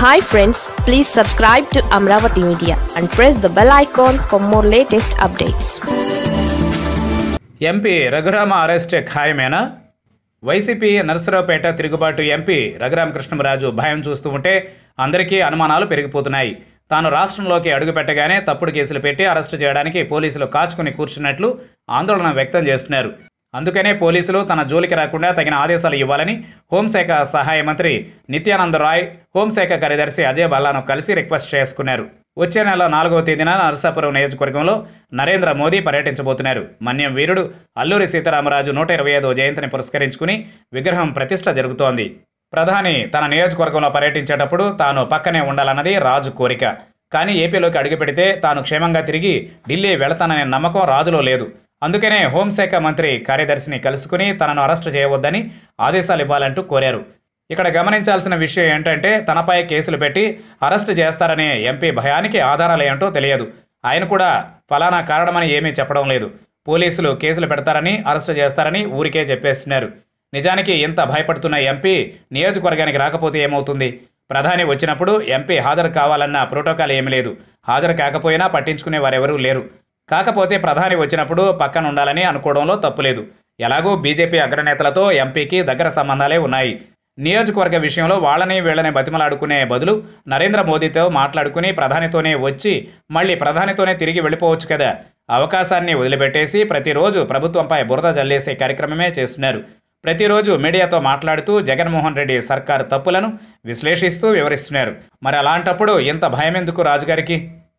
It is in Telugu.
hi friends please subscribe to Amaravati media and press the bell icon for more latest updates MP Raghurama arrest ఖాయమేనా వైసీపీ నరసరావుపేట తిరుగుబాటు ఎంపీ రఘురామకృష్ణరాజు భయం చూస్తూ ఉంటే అందరికీ అనుమానాలు పెరిగిపోతున్నాయి తాను రాష్ట్రంలోకి అడుగుపెట్టగానే తప్పుడు కేసులు పెట్టి అరెస్టు చేయడానికి పోలీసులు కాచుకుని కూర్చున్నట్లు ఆందోళన వ్యక్తం చేస్తున్నారు అందుకనే పోలీసులు తన జోలికి రాకుండా తగిన ఆదేశాలు ఇవ్వాలని హోంశాఖ సహాయ మంత్రి నిత్యానంద రాయ్ హోంశాఖ కార్యదర్శి అజయ్ భల్లాను కలిసి రిక్వెస్ట్ చేసుకున్నారు వచ్చే నెల నాలుగవ తేదీన నరసాపురం నియోజకవర్గంలో నరేంద్ర మోదీ పర్యటించబోతున్నారు మన్యం వీరుడు అల్లూరి సీతారామరాజు నూట ఇరవై ఐదో జయంతిని పురస్కరించుకుని విగ్రహం ప్రతిష్ట జరుగుతోంది ప్రధాని తన నియోజకవర్గంలో పర్యటించేటప్పుడు తాను పక్కనే ఉండాలన్నది రాజు కోరిక కానీ ఏపీలోకి అడుగుపెడితే తాను క్షేమంగా తిరిగి ఢిల్లీ వెళతాననే నమ్మకం రాజులో లేదు అందుకనే హోంశాఖ మంత్రి కార్యదర్శిని కలుసుకుని తనను అరెస్టు చేయవద్దని ఆదేశాలు ఇవ్వాలంటూ కోరారు ఇక్కడ గమనించాల్సిన విషయం ఏంటంటే తనపై కేసులు పెట్టి అరెస్టు చేస్తారనే ఎంపీ భయానికి ఆధారాలు ఏంటో తెలియదు ఆయన కూడా ఫలానా కారణమని ఏమీ చెప్పడం లేదు పోలీసులు కేసులు పెడతారని అరెస్టు చేస్తారని ఊరికే చెప్పేస్తున్నారు నిజానికి ఇంత భయపడుతున్న ఎంపీ నియోజకవర్గానికి రాకపోతే ఏమవుతుంది ప్రధాని వచ్చినప్పుడు ఎంపీ హాజరు కావాలన్న ప్రోటోకాల్ ఏమీ లేదు హాజరు కాకపోయినా పట్టించుకునే వారెవరూ లేరు కాకపోతే ప్రధాని వచ్చినప్పుడు పక్కన ఉండాలని అనుకోవడంలో తప్పులేదు ఎలాగూ బీజేపీ అగ్రనేతలతో ఎంపీకి దగ్గర సంబంధాలే ఉన్నాయి నియోజకవర్గ విషయంలో వాళ్ళని వీళ్ళని బతిమలాడుకునే బదులు నరేంద్ర మోదీతో మాట్లాడుకుని ప్రధానితోనే వచ్చి మళ్ళీ ప్రధానితోనే తిరిగి వెళ్ళిపోవచ్చు కదా అవకాశాన్ని వదిలిపెట్టేసి ప్రతిరోజు ప్రభుత్వంపై బురద జల్లేసే కార్యక్రమమే చేస్తున్నారు ప్రతిరోజు మీడియాతో మాట్లాడుతూ జగన్మోహన్ రెడ్డి సర్కారు తప్పులను విశ్లేషిస్తూ వివరిస్తున్నారు మరి అలాంటప్పుడు ఇంత భయం ఎందుకు రాజుగారికి